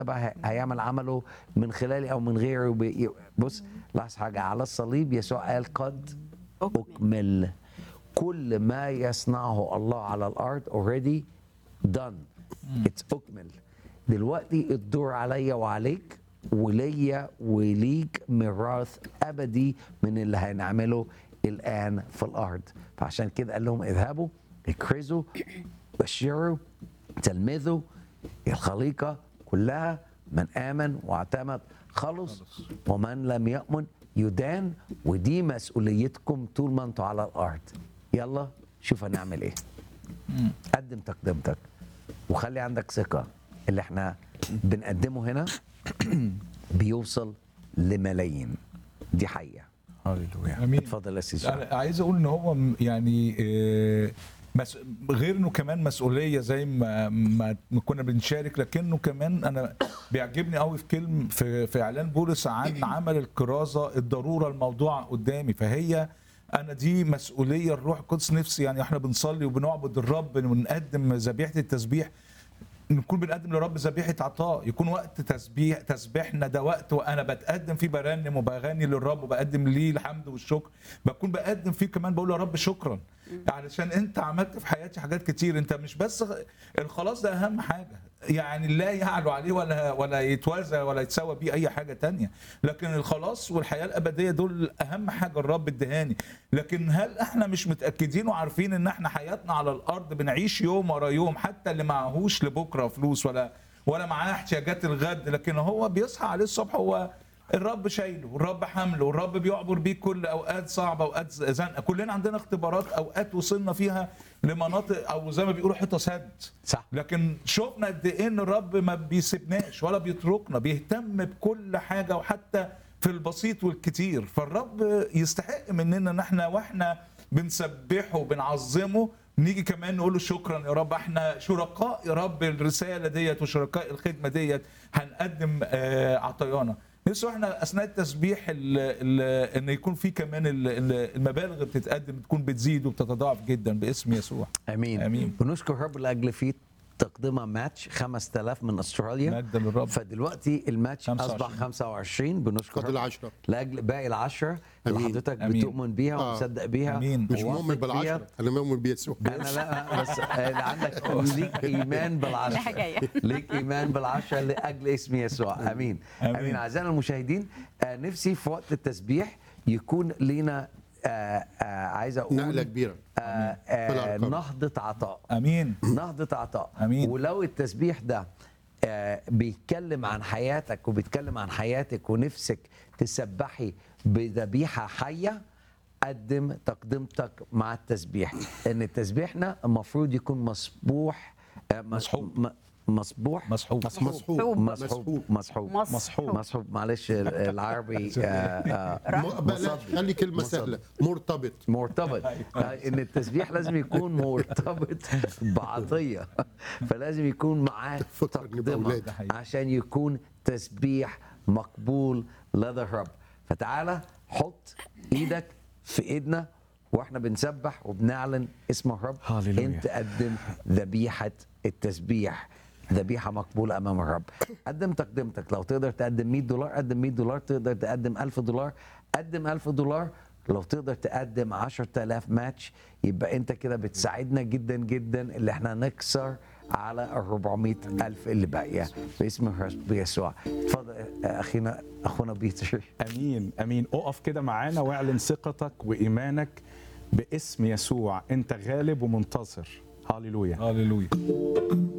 بقى هي- هيعمل عمله من خلالي او من غيري وبي- بص لاحظ حاجه على الصليب يسوع قال قد اكمل كل ما يصنعه الله على الارض already done اتس اكمل دلوقتي الدور عليا وعليك وليا وليك ميراث ابدي من اللي هنعمله الان في الارض فعشان كده قال لهم اذهبوا اكرزوا بشروا تلمذوا الخليقه كلها من امن واعتمد خلص ومن لم يؤمن يدان ودي مسؤوليتكم طول ما انتوا على الارض يلا شوف هنعمل ايه قدم تقدمتك وخلي عندك ثقه اللي احنا بنقدمه هنا بيوصل لملايين دي حقيقه هللويا امين اتفضل يا سيدي انا عايز اقول ان هو م- يعني آه، مس... غير انه كمان مسؤوليه زي ما ما ما كنا بنشارك لكنه كمان انا بيعجبني قوي في كلم في, في اعلان بولس عن عمل الكرازه الضروره الموضوعه قدامي فهي انا دي مسؤوليه الروح القدس نفسي يعني احنا بنصلي وبنعبد الرب ونقدم ذبيحه التسبيح نكون بنقدم لرب ذبيحه عطاء يكون وقت تسبيح تسبيحنا ده وقت وانا بتقدم فيه برنم وبغني للرب وبقدم ليه الحمد والشكر بكون بقدم فيه كمان بقول يا رب شكرا علشان انت عملت في حياتي حاجات كتير انت مش بس الخلاص ده اهم حاجه يعني لا يعلو عليه ولا ولا يتوازى ولا يتساوى بيه اي حاجه تانية لكن الخلاص والحياه الابديه دول اهم حاجه الرب ادهاني لكن هل احنا مش متاكدين وعارفين ان احنا حياتنا على الارض بنعيش يوم ورا يوم حتى اللي معهوش لبكره فلوس ولا ولا معاه احتياجات الغد لكن هو بيصحى عليه الصبح هو الرب شايله والرب حمله والرب بيعبر بيه كل اوقات صعبه اوقات زنقه كلنا عندنا اختبارات اوقات وصلنا فيها لمناطق او زي ما بيقولوا حته سد صح لكن شفنا قد ايه ان الرب ما بيسيبناش ولا بيتركنا بيهتم بكل حاجه وحتى في البسيط والكتير فالرب يستحق مننا ان احنا واحنا بنسبحه وبنعظمه نيجي كمان نقول له شكرا يا رب احنا شركاء يا رب الرساله ديت وشركاء الخدمه ديت هنقدم آه، عطايانا نفسه احنا اثناء التسبيح ال ال ان يكون في كمان ال- ال- المبالغ اللي بتتقدم تكون بتزيد وبتتضاعف جدا باسم يسوع امين آمين. ونشكر رب لاجل في تقدمها ماتش 5000 من استراليا مجدا للرب فدلوقتي الماتش 25. اصبح 25 بنشكر فاضل رب 10 لاجل باقي العشرة اللي أمين. حضرتك أمين. بتؤمن بيها آه. ومصدق بيها أمين. مش وواثق مؤمن فيها. بالعشرة انا مؤمن بيسوع انا لا بس اللي عندك ليك ايمان بالعشرة ده جاية. ليك ايمان بالعشرة لاجل اسم يسوع امين امين, آمين. أمين. اعزائنا المشاهدين آه نفسي في وقت التسبيح يكون لينا آه آه عايز اقول نقلة كبيرة آه في آه الأرقام. نهضة عطاء امين نهضة عطاء أمين. ولو التسبيح ده آه، بيتكلم عن حياتك وبيتكلم عن حياتك ونفسك تسبحي بذبيحة حية قدم تقدمتك مع التسبيح لأن تسبيحنا المفروض يكون مسبوح آه، مس- مسحوب. م- مسبوح مسحوب مسحوب مسحوب مسحوب. مسحوب مسحوب. مسحوب معلش ال- العربي آه، آه، م- بلاش خلي كلمة مصدق. سهلة مرتبط مرتبط آه، ان التسبيح لازم يكون مرتبط بعطيه فلازم يكون معاه فكرني تقدمه بأولادي. ده حقيقي. عشان يكون تسبيح مقبول لدى الرب فتعالى حط ايدك في ايدنا واحنا بنسبح وبنعلن اسم الرب هاليلويا. انت قدم ذبيحه التسبيح ذبيحه مقبوله امام الرب قدم تقدمتك لو تقدر تقدم 100 دولار قدم 100 دولار تقدر تقدم 1000 دولار قدم 1000 دولار لو تقدر تقدم 10000 ماتش يبقى انت كده بتساعدنا جدا جدا اللي احنا نكسر على ال 400 ألف اللي باقية باسم الرب يسوع اتفضل أخينا أخونا بيتر امين امين اقف كده معانا واعلن ثقتك وايمانك باسم يسوع انت غالب ومنتصر هاليلويا هللويا